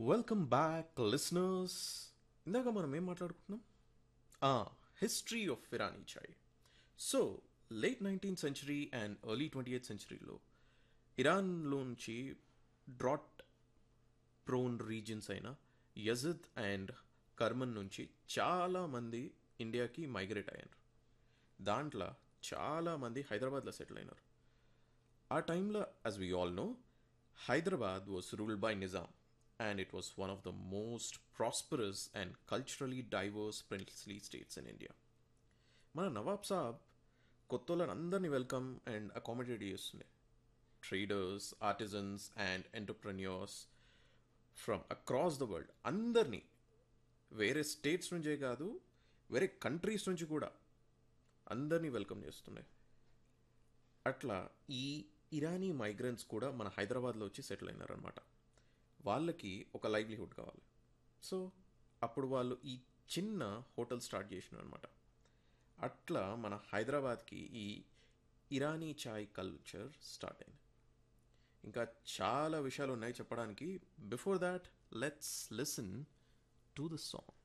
welcome back listeners ఇందాక మనం ఏం మాట్లాడుకుంటున్నాం history of Irani chai so late nineteenth century and early twenty eighth సెంచరీలో ఇరాన్లోంచి డ్రాట్ ప్రోన్ రీజియన్స్ అయిన యజిద్ అండ్ కర్మన్ నుంచి చాలామంది ఇండియాకి మైగ్రేట్ అయ్యారు దాంట్లో చాలామంది హైదరాబాద్లో సెటిల్ అయినారు ఆ టైంలో as we all know Hyderabad was ruled by Nizam and it was one of the most prosperous and culturally diverse princely states in India మన నవాబ్ సాబ్ కొత్త వాళ్ళని అందరినీ వెల్కమ్ అండ్ అకామిడేట్ చేస్తుండే traders artisans and entrepreneurs from across the world అందరినీ వేరే states నుంచే కాదు వేరే కంట్రీస్ నుంచి కూడా అందరినీ వెల్కమ్ చేస్తుండే అట్లా ఈ ఇరానీ మైగ్రెంట్స్ కూడా మన హైదరాబాద్లో వచ్చి సెటిల్ అయినారనమాట వాళ్ళకి ఒక లైవ్లీహుడ్ కావాలి సో అప్పుడు వాళ్ళు ఈ చిన్న హోటల్ స్టార్ట్ చేసినారు అనమాట అట్లా మన హైదరాబాద్కి ఈ ఇరానీ చాయ్ కల్చర్ స్టార్ట్ అయింది ఇంకా చాలా విషయాలు ఉన్నాయి చెప్పడానికి before that let's listen to the song